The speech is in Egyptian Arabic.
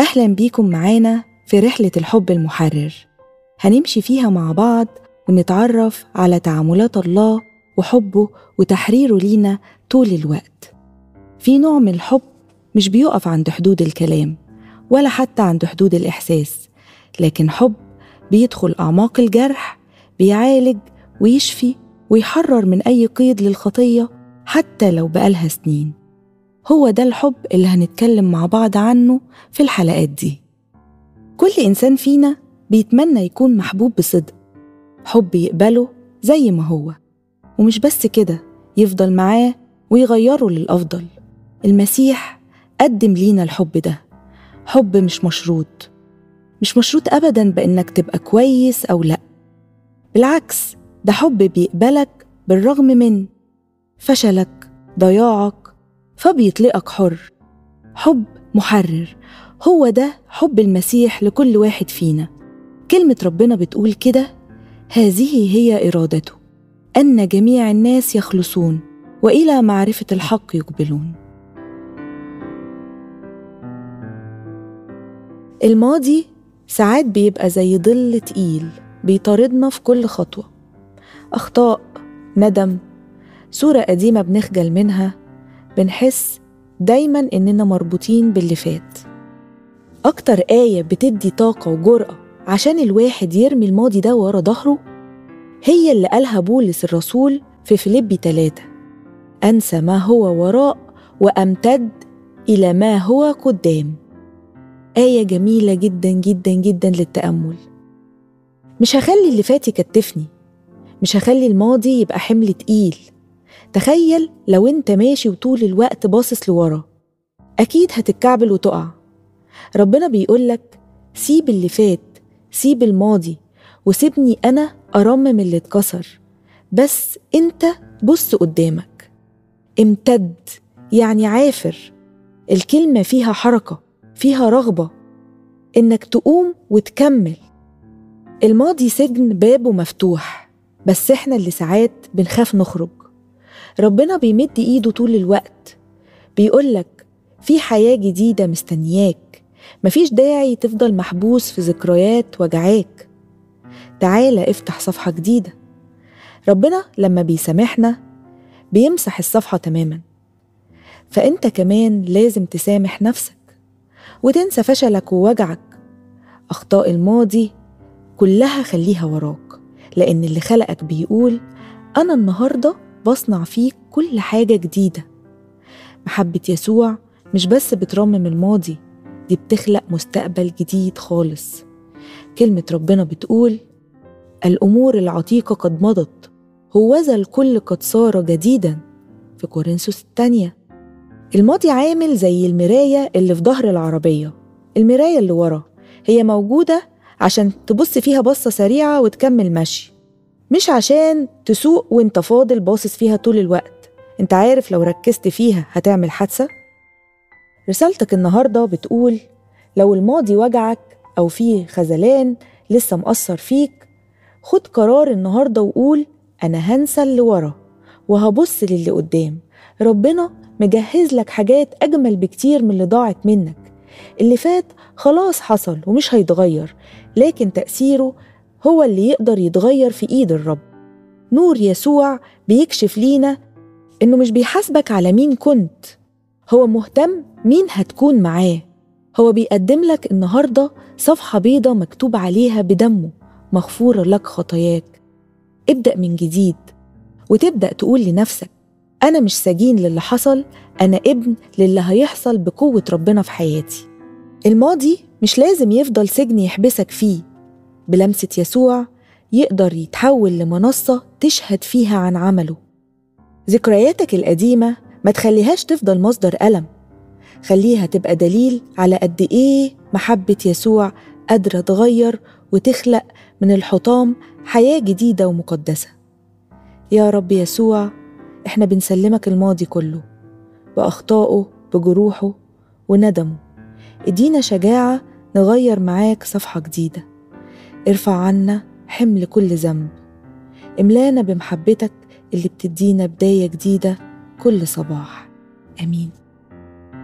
أهلا بيكم معانا في رحلة الحب المحرر هنمشي فيها مع بعض ونتعرف على تعاملات الله وحبه وتحريره لينا طول الوقت في نوع من الحب مش بيقف عند حدود الكلام ولا حتى عند حدود الإحساس لكن حب بيدخل أعماق الجرح بيعالج ويشفي ويحرر من أي قيد للخطية حتى لو بقالها سنين هو ده الحب اللي هنتكلم مع بعض عنه في الحلقات دي كل إنسان فينا بيتمنى يكون محبوب بصدق حب يقبله زي ما هو ومش بس كده يفضل معاه ويغيره للأفضل المسيح قدم لينا الحب ده حب مش مشروط مش مشروط أبدا بإنك تبقى كويس أو لأ بالعكس ده حب بيقبلك بالرغم من فشلك ضياعك فبيطلقك حر حب محرر هو ده حب المسيح لكل واحد فينا كلمة ربنا بتقول كده هذه هي إرادته أن جميع الناس يخلصون وإلى معرفة الحق يقبلون الماضي ساعات بيبقى زي ظل تقيل بيطاردنا في كل خطوة أخطاء ندم صورة قديمة بنخجل منها بنحس دايما إننا مربوطين باللي فات أكتر آية بتدي طاقة وجرأة عشان الواحد يرمي الماضي ده ورا ظهره هي اللي قالها بولس الرسول في فيليبي 3 أنسى ما هو وراء وأمتد إلى ما هو قدام آية جميلة جدا جدا جدا للتأمل مش هخلي اللي فات يكتفني مش هخلي الماضي يبقى حمل تقيل تخيل لو انت ماشي وطول الوقت باصص لورا أكيد هتتكعبل وتقع ربنا بيقولك سيب اللي فات سيب الماضي وسيبني أنا أرمم اللي اتكسر بس انت بص قدامك امتد يعني عافر الكلمة فيها حركة فيها رغبة إنك تقوم وتكمل الماضي سجن بابه مفتوح بس إحنا اللي ساعات بنخاف نخرج ربنا بيمد إيده طول الوقت بيقولك في حياة جديدة مستنياك مفيش داعي تفضل محبوس في ذكريات وجعاك تعالى افتح صفحة جديدة ربنا لما بيسامحنا بيمسح الصفحة تماما فأنت كمان لازم تسامح نفسك وتنسى فشلك ووجعك أخطاء الماضي كلها خليها وراك لأن اللي خلقك بيقول أنا النهاردة بصنع فيك كل حاجة جديدة محبة يسوع مش بس بترمم الماضي دي بتخلق مستقبل جديد خالص كلمة ربنا بتقول الأمور العتيقة قد مضت هوذا الكل قد صار جديدا في كورنثوس الثانية الماضي عامل زي المراية اللي في ظهر العربية المراية اللي ورا هي موجودة عشان تبص فيها بصة سريعة وتكمل مشي مش عشان تسوق وانت فاضل باصص فيها طول الوقت انت عارف لو ركزت فيها هتعمل حادثة رسالتك النهاردة بتقول لو الماضي وجعك أو فيه خذلان لسه مأثر فيك خد قرار النهاردة وقول أنا هنسى اللي ورا وهبص للي قدام ربنا مجهز لك حاجات أجمل بكتير من اللي ضاعت منك اللي فات خلاص حصل ومش هيتغير لكن تأثيره هو اللي يقدر يتغير في إيد الرب نور يسوع بيكشف لينا إنه مش بيحاسبك على مين كنت هو مهتم مين هتكون معاه هو بيقدم لك النهاردة صفحة بيضة مكتوب عليها بدمه مغفورة لك خطاياك ابدأ من جديد وتبدأ تقول لنفسك أنا مش سجين للي حصل أنا ابن للي هيحصل بقوة ربنا في حياتي الماضي مش لازم يفضل سجن يحبسك فيه بلمسة يسوع يقدر يتحول لمنصة تشهد فيها عن عمله ذكرياتك القديمة ما تخليهاش تفضل مصدر ألم خليها تبقى دليل على قد إيه محبة يسوع قادرة تغير وتخلق من الحطام حياة جديدة ومقدسة يا رب يسوع احنا بنسلمك الماضي كله بأخطائه بجروحه وندمه ادينا شجاعة نغير معاك صفحة جديدة ارفع عنا حمل كل ذنب املانا بمحبتك اللي بتدينا بداية جديدة كل صباح آمين